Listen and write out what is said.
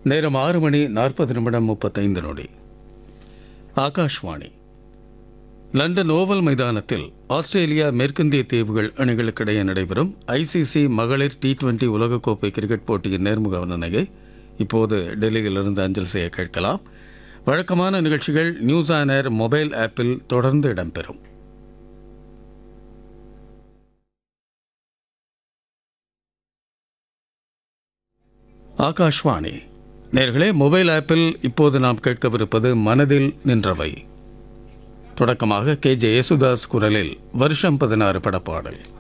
நேரம் ஆறு மணி நாற்பது நிமிடம் முப்பத்தைந்து நொடி ஆகாஷ்வாணி லண்டன் ஓவல் மைதானத்தில் ஆஸ்திரேலியா மேற்கிந்திய தீவுகள் அணிகளுக்கிடையே நடைபெறும் ஐசிசி மகளிர் டி டுவெண்டி உலகக்கோப்பை கிரிக்கெட் போட்டியின் நேர்முக வர்ணனையை இப்போது டெல்லியிலிருந்து அஞ்சல் செய்ய கேட்கலாம் வழக்கமான நிகழ்ச்சிகள் நியூஸ் ஆன் ஏர் மொபைல் ஆப்பில் தொடர்ந்து இடம்பெறும் ஆகாஷ்வாணி நேர்களே மொபைல் ஆப்பில் இப்போது நாம் கேட்கவிருப்பது மனதில் நின்றவை தொடக்கமாக கே ஜே யேசுதாஸ் குரலில் வருஷம் பதினாறு படப்பாடல்